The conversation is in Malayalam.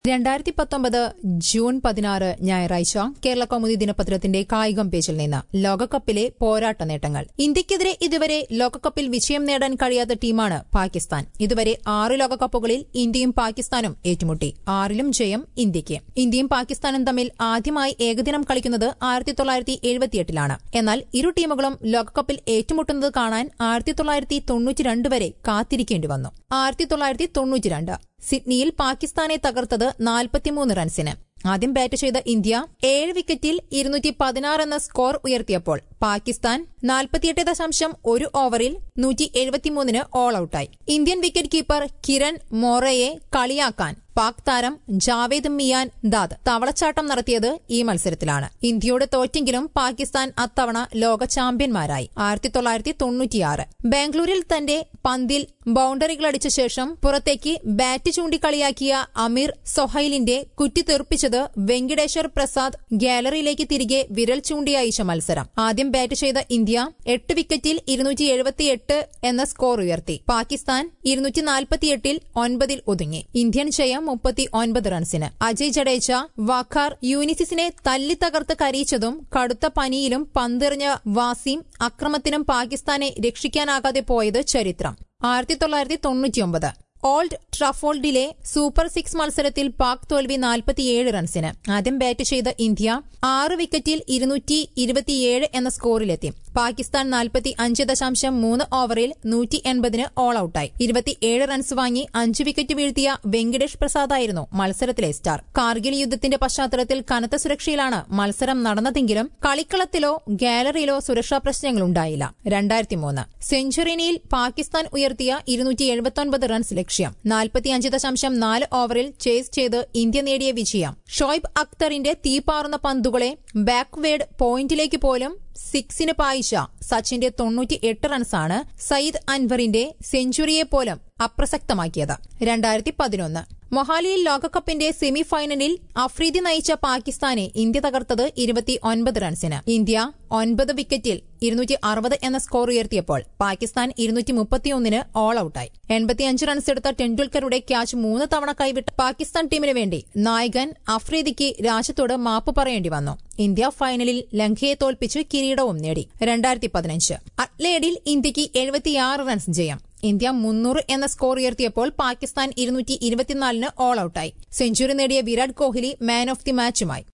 രണ്ടായിരത്തി പത്തൊമ്പത് ജൂൺ പതിനാറ് ഞായറാഴ്ച കേരള കൗമുദി ദിനപത്രത്തിന്റെ കായികം പേജിൽ നിന്ന് ലോകകപ്പിലെ പോരാട്ട നേട്ടങ്ങൾ ഇന്ത്യക്കെതിരെ ഇതുവരെ ലോകകപ്പിൽ വിജയം നേടാൻ കഴിയാത്ത ടീമാണ് പാകിസ്ഥാൻ ഇതുവരെ ആറ് ലോകകപ്പുകളിൽ ഇന്ത്യയും പാകിസ്ഥാനും ഏറ്റുമുട്ടി ആറിലും ജയം ഇന്ത്യയ്ക്ക് ഇന്ത്യയും പാകിസ്ഥാനും തമ്മിൽ ആദ്യമായി ഏകദിനം കളിക്കുന്നത് ആയിരത്തി തൊള്ളായിരത്തി എഴുപത്തിയെട്ടിലാണ് എന്നാൽ ഇരു ടീമുകളും ലോകകപ്പിൽ ഏറ്റുമുട്ടുന്നത് കാണാൻ ആയിരത്തി തൊള്ളായിരത്തി തൊണ്ണൂറ്റിരണ്ട് വരെ കാത്തിരിക്കേണ്ടി വന്നു ആയിരത്തി തൊള്ളായിരത്തി തൊണ്ണൂറ്റിരണ്ട് സിഡ്നിയിൽ പാകിസ്ഥാനെ തകർത്തത് നാൽപ്പത്തിമൂന്ന് റൺസിന് ആദ്യം ബാറ്റ് ചെയ്ത ഇന്ത്യ ഏഴ് വിക്കറ്റിൽ ഇരുന്നൂറ്റി പതിനാറ് എന്ന സ്കോർ ഉയർത്തിയപ്പോൾ പാകിസ്ഥാൻ നാൽപ്പത്തിയെട്ട് ദശാംശം ഒരു ഓവറിൽ നൂറ്റി എഴുപത്തിമൂന്നിന് ഓൾ ഔട്ടായി ഇന്ത്യൻ വിക്കറ്റ് കീപ്പർ കിരൺ മോറയെ കളിയാക്കാൻ പാക് താരം ജാവേദ് മിയാൻ ദാദ് തവളച്ചാട്ടം നടത്തിയത് ഈ മത്സരത്തിലാണ് ഇന്ത്യയോട് തോറ്റെങ്കിലും പാകിസ്ഥാൻ അത്തവണ ലോക ചാമ്പ്യന്മാരായി ആയിരത്തി തൊള്ളായിരത്തി തൊണ്ണൂറ്റിയാറ് ബാംഗ്ലൂരിൽ തന്റെ പന്തിൽ ബൌണ്ടറികളടിച്ച ശേഷം പുറത്തേക്ക് ബാറ്റ് ചൂണ്ടിക്കളിയാക്കിയ അമീർ സൊഹൈലിന്റെ കുറ്റി തെറിപ്പിച്ചത് വെങ്കിടേശ്വർ പ്രസാദ് ഗാലറിയിലേക്ക് തിരികെ വിരൽ ചൂണ്ടി അയച്ച മത്സരം ആദ്യം ബാറ്റ് ചെയ്ത ഇന്ത്യ എട്ട് വിക്കറ്റിൽ ഇരുന്നൂറ്റി എഴുപത്തിയെട്ട് എന്ന സ്കോർ ഉയർത്തി പാകിസ്ഥാൻ ഇരുന്നൂറ്റി നാൽപ്പത്തിയെട്ടിൽ ഒൻപതിൽ ഒതുങ്ങി ഇന്ത്യൻ ജയം മുപ്പത്തി ഒൻപത് റൺസിന് അജയ് ജഡേജ വാഖാർ യൂനിസിസിനെ തല്ലി തകർത്ത് കരയിച്ചതും കടുത്ത പനിയിലും പന്തെറിഞ്ഞ വാസിം അക്രമത്തിനും പാകിസ്ഥാനെ രക്ഷിക്കാനാകാതെ പോയത് ചരിത്രം ആയിരത്തി തൊള്ളായിരത്തി തൊണ്ണൂറ്റിയൊമ്പത് ഓൾഡ് ട്രഫോൾഡിലെ സൂപ്പർ സിക്സ് മത്സരത്തിൽ പാക് തോൽവി നാൽപ്പത്തിയേഴ് റൺസിന് ആദ്യം ബാറ്റ് ചെയ്ത ഇന്ത്യ ആറ് വിക്കറ്റിൽ ഇരുന്നൂറ്റി ഇരുപത്തിയേഴ് എന്ന സ്കോറിലെത്തി പാകിസ്ഥാൻ നാൽപ്പത്തി അഞ്ച് ദശാംശം മൂന്ന് ഓവറിൽ നൂറ്റി എൺപതിന് ഓൾ ഔട്ടായി ഇരുപത്തിയേഴ് റൺസ് വാങ്ങി അഞ്ച് വിക്കറ്റ് വീഴ്ത്തിയ വെങ്കിടേഷ് പ്രസാദായിരുന്നു മത്സരത്തിലെ സ്റ്റാർ കാർഗിൽ യുദ്ധത്തിന്റെ പശ്ചാത്തലത്തിൽ കനത്ത സുരക്ഷയിലാണ് മത്സരം നടന്നതെങ്കിലും കളിക്കളത്തിലോ ഗാലറിയിലോ സുരക്ഷാ പ്രശ്നങ്ങളുണ്ടായില്ല രണ്ടായിരത്തി മൂന്ന് സെഞ്ചുറിനിയിൽ പാകിസ്ഥാൻ ഉയർത്തിയ ഇരുന്നൂറ്റി എഴുപത്തൊൻപത് റൺസ് ലക്ഷ്യം നാൽപ്പത്തിയഞ്ച് ദശാംശം നാല് ഓവറിൽ ചേസ് ചെയ്ത് ഇന്ത്യ നേടിയ വിജയം ഷോയ്ബ് അക്തറിന്റെ തീപാറുന്ന പന്തുകളെ ബാക്ക്വേഡ് പോയിന്റിലേക്ക് പോലും സിക്സിന് പായിച്ച സച്ചിന്റെ തൊണ്ണൂറ്റി എട്ട് റൺസാണ് സയ്യിദ് അൻവറിന്റെ സെഞ്ചുറിയെ പോലും അപ്രസക്തമാക്കിയത് രണ്ടായിരത്തി പതിനൊന്ന് മൊഹാലിയിൽ ലോകകപ്പിന്റെ സെമി ഫൈനലിൽ അഫ്രീദി നയിച്ച പാകിസ്ഥാനെ ഇന്ത്യ തകർത്തത് ഇരുപത്തി ഒൻപത് റൺസിന് ഇന്ത്യ ഒൻപത് വിക്കറ്റിൽ ഇരുന്നൂറ്റി അറുപത് എന്ന സ്കോർ ഉയർത്തിയപ്പോൾ പാകിസ്ഥാൻ ഇരുന്നൂറ്റി മുപ്പത്തിയൊന്നിന് ഓൾ ഔട്ടായി എൺപത്തിയഞ്ച് റൺസ് എടുത്ത ടെണ്ടുൽക്കറുടെ ക്യാച്ച് മൂന്ന് തവണ കൈവിട്ട പാകിസ്ഥാൻ ടീമിന് വേണ്ടി നായകൻ അഫ്രീദിക്ക് രാജ്യത്തോട് മാപ്പ് പറയേണ്ടി വന്നു ഇന്ത്യ ഫൈനലിൽ ലങ്കയെ തോൽപ്പിച്ച് കിരീടവും നേടി രണ്ടായിരത്തി പതിനഞ്ച് അട്ലേഡിൽ ഇന്ത്യക്ക് എഴുപത്തിയാറ് റൺസ് ജയം ഇന്ത്യ മുന്നൂറ് എന്ന സ്കോർ ഉയർത്തിയപ്പോൾ പാകിസ്ഥാൻ ഇരുന്നൂറ്റി ഇരുപത്തിനാലിന് ഓൾ ഔട്ടായി സെഞ്ചുറി നേടിയ Virat Kohli man of the മാച്ചുമായി